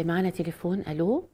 آه، معانا تليفون الو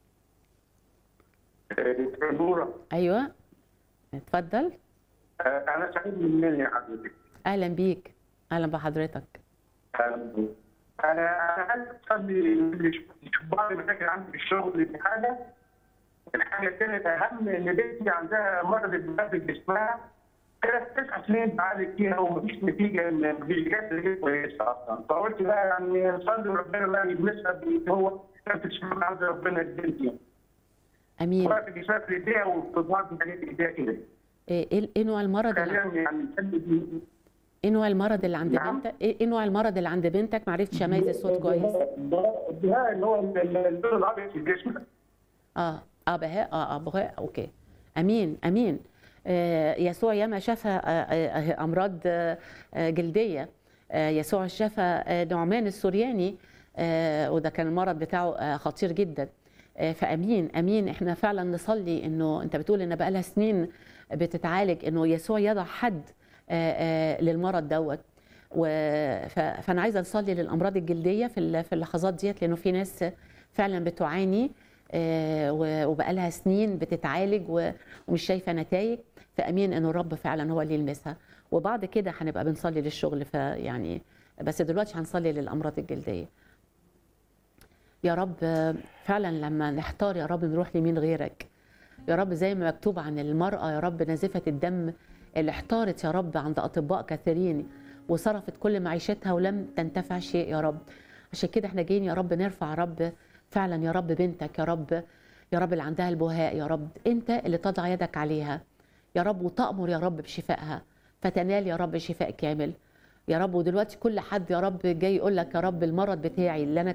نورة ايوه اتفضل أنا سعيد من مني يا حضرتك اهلا بيك اهلا بحضرتك أنا أنا عايز أصلي شوف بعض المشاكل عندي في الشغل دي حاجة الحاجة كانت أهم إن بنتي عندها مرض الدماغ في جسمها كانت تسع سنين بعالج فيها ومفيش نتيجة إن مفيش جات اللي كويسة أصلا فقلت بقى يعني نصلي ربنا بقى يلمسها بإيد هو كانت تشوف عند ربنا البنت امين وقت جسمها في إيديها وفي بعض الحاجات في إيديها كده ايه إيه- إيه نوع المرض اللي كلام يعني نسلي ايه نوع المرض اللي عند نعم. بنتك ايه إيه نوع المرض اللي عند بنتك معرفتش اميز الصوت كويس الدهاء اللي هو اللون الابيض في الجسم اه اه بهاء اه اه بهاء اوكي امين امين آه يسوع ياما شفى آه آه آه، امراض آه آه، جلديه آه يسوع شفى آه نعمان السورياني آه وده كان المرض بتاعه آه خطير جدا آه فامين امين احنا فعلا نصلي انه انت بتقول ان بقالها سنين بتتعالج انه يسوع يضع حد آه آه للمرض دوت و- ف- فانا عايزه نصلي للامراض الجلديه في ال- في اللحظات ديت لانه في ناس فعلا بتعاني آه، و- وبقالها سنين بتتعالج و- ومش شايفه نتائج فامين انه الرب فعلا هو اللي يلمسها وبعد كده هنبقى بنصلي للشغل فيعني بس دلوقتي هنصلي للامراض الجلديه يا رب آه، فعلا لما نحتار يا رب نروح لمين غيرك يا رب زي ما مكتوب عن المرأة يا رب نازفة الدم اللي احتارت يا رب عند أطباء كثيرين وصرفت كل معيشتها ولم تنتفع شيء يا رب عشان كده احنا جايين يا رب نرفع يا رب فعلا يا رب بنتك يا رب يا رب اللي عندها البهاء يا رب انت اللي تضع يدك عليها يا رب وتأمر يا رب بشفائها فتنال يا رب شفاء كامل يا رب ودلوقتي كل حد يا رب جاي يقول لك يا رب المرض بتاعي اللي انا